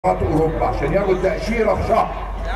اوروبا عشان ياخد تاشيره في شهر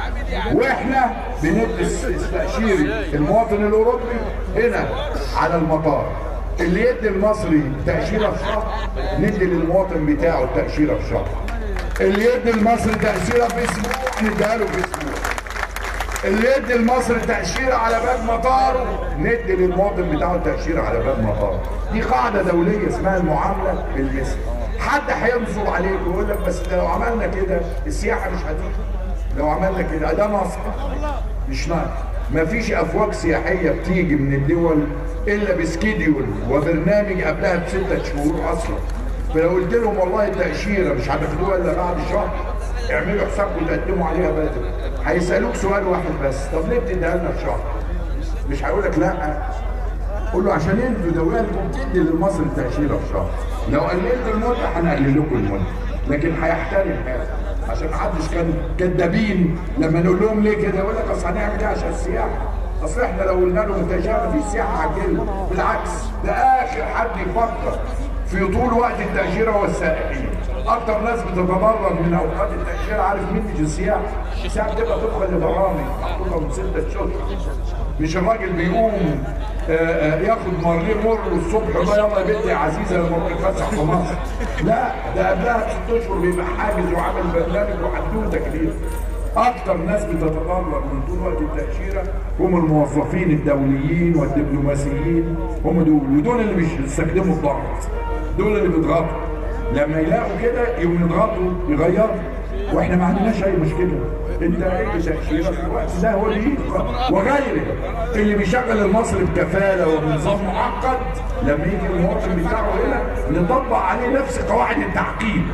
واحنا بندي التاشيره المواطن الاوروبي هنا على المطار اللي يدي المصري تاشيره في شهر ندي للمواطن بتاعه التاشيره في شهر اللي يدي المصري تاشيره في اسبوع نديها له في اسبوع اللي يدي المصري تاشيره على باب مطاره ندي للمواطن بتاعه تاشيره على باب مطاره دي قاعده دوليه اسمها المعامله بالمثل حد هينصب عليك ويقول لك بس ده لو عملنا كده السياحه مش هتيجي لو عملنا كده ده نصب مش نصب مفيش افواج سياحيه بتيجي من الدول الا بسكيديول وبرنامج قبلها بستة شهور اصلا فلو قلت لهم والله التاشيره مش هتاخدوها الا بعد شهر اعملوا حسابكم تقدموا عليها بدري هيسالوك سؤال واحد بس طب ليه بتديها لنا في شهر؟ مش هيقول لك لا قول له عشان انتوا دولتكم بتدي لمصر تاشيره في شهر لو قللتوا المده هنقلل لكم المده لكن هيحترم هذا عشان ما حدش كان كدابين لما نقول لهم ليه كده يقول لك اصل هنعمل كده عشان السياحه اصل احنا لو قلنا لهم التاشيره مفيش سياحه هتجيلنا بالعكس ده اخر حد يفكر في طول وقت التاشيره والسائحين اكتر ناس بتتضرر من اوقات التاشيره عارف مين مش السياحه السياحه بتبقى طبقا لبرامج محطوطه من ستة اشهر مش الراجل بيقوم آآ آآ ياخد مرليه مر الصبح بقى يلا يا بنتي يا عزيزه لما اروح اتفسح في مصر لا ده قبلها بست اشهر بيبقى حاجز وعامل برنامج وحدوته كبيره اكتر ناس بتتضرر من طول وقت التاشيره هم الموظفين الدوليين والدبلوماسيين هم دول ودول اللي مش بيستخدموا الضغط دول اللي بيضغطوا لما يلاقوا كده يقوموا يضغطوا يغيروا واحنا ما عندناش اي مشكله انت ايه تاشيره في الوقت ده هو اللي يجي وغيره اللي بيشغل المصري بكفاله وبنظام معقد لما يجي المواطن بتاعه هنا نطبق عليه نفس قواعد التعقيد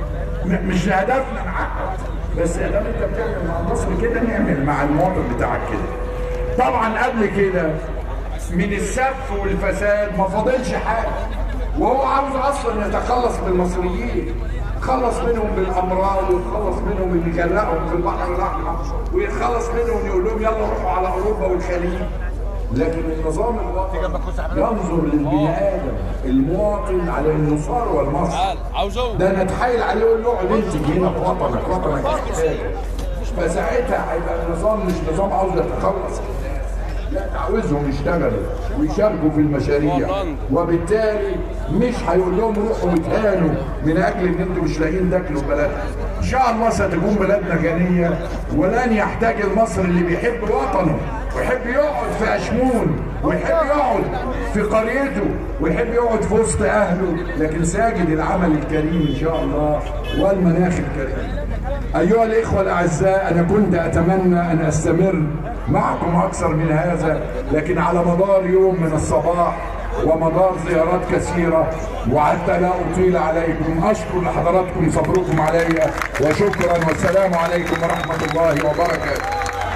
مش هدفنا نعقد بس ادام انت بتعمل مع المصري كده نعمل مع المواطن بتاعك كده طبعا قبل كده من السف والفساد ما فاضلش حاجه وهو عاوز اصلا يتخلص من المصريين يتخلص منهم بالامراض ويتخلص منهم اللي يغرقهم في البحر الاحمر ويتخلص منهم يقول لهم يلا روحوا على اوروبا والخليج لكن النظام الوطني ينظر للبني ادم المواطن على انه ثروه لمصر ده نتحايل عليه يقول له اقعد انت هنا في وطنك وطنك محتاج فساعتها هيبقى النظام مش نظام عاوز يتخلص لا تعاوزهم يشتغلوا ويشاركوا في المشاريع وبالتالي مش هيقول لهم روحوا وتهانوا من اجل ان انتم مش لاقيين تاكلوا بلدنا. ان شاء الله ستكون بلدنا غنيه ولن يحتاج المصري اللي بيحب وطنه ويحب يقعد في اشمون ويحب يقعد في قريته ويحب يقعد في وسط اهله لكن ساجد العمل الكريم ان شاء الله والمناخ الكريم. ايها الاخوه الاعزاء انا كنت اتمنى ان استمر معكم اكثر من هذا لكن على مدار يوم من الصباح ومدار زيارات كثيرة وحتى لا أطيل عليكم أشكر لحضراتكم صبركم علي وشكرا والسلام عليكم ورحمة الله وبركاته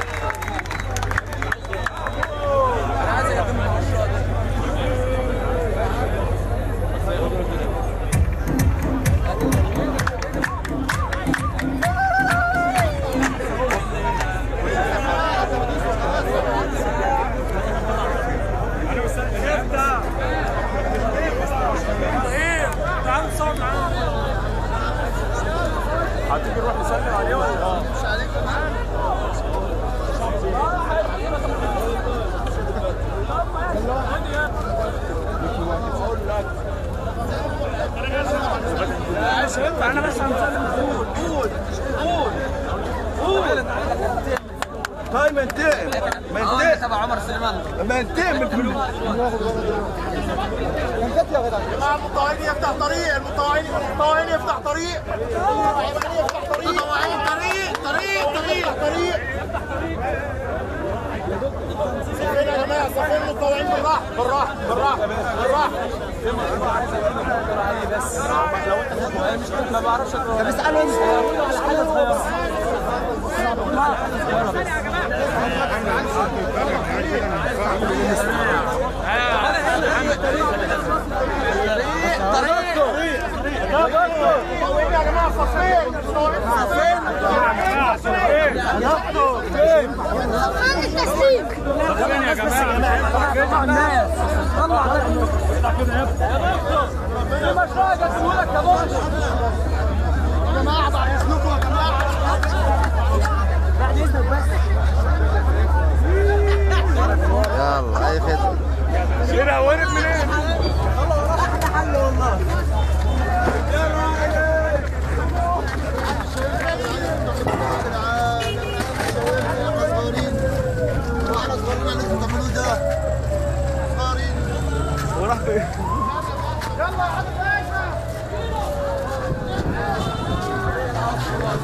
هتيجي نروح نسلم عليه ولا مش عليكم انا بس هنسلم قول قول قول قول طيب ما انتقم ما انتقم تبع عمر سليمان ما انتقم من الفلوس جماعة المطوعين يفتح طريق المطوعين المطوعين يفتح طريق المطوعين يفتح طريق المطوعين طريق طريق طريق طريق صفين يا جماعة صفين المطوعين بالراحة بالراحة بالراحة بالراحة مش ما بعرفش طب اسألهم على حاجة صغيرة المطوعين يا جماعة صفين المطوعين صفين خد التسليم يا جماعة بعد اذنكم يا جماعة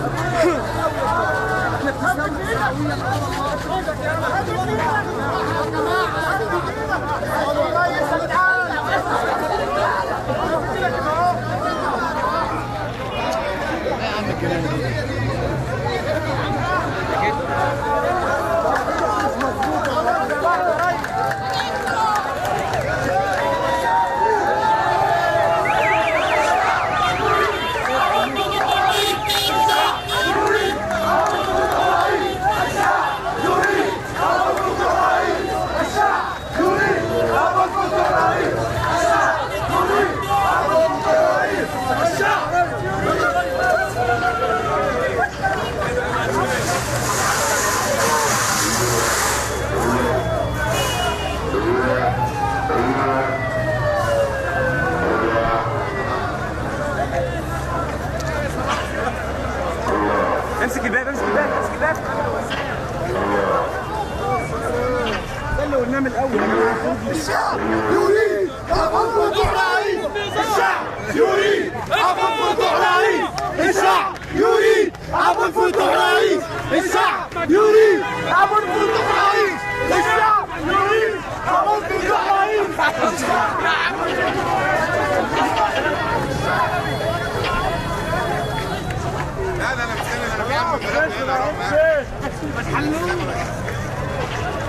امسك الباب امسك الباب امسك الباب ده اللي قلناه من الاول الشعب يريد أبو الدعائي الشعب يريد أبو الدعائي الشعب يريد أبو الدعائي الشعب يريد أبو الدعائي الشعب يريد أبو الدعائي لا لا انا مستني انا بعمل كلام هنا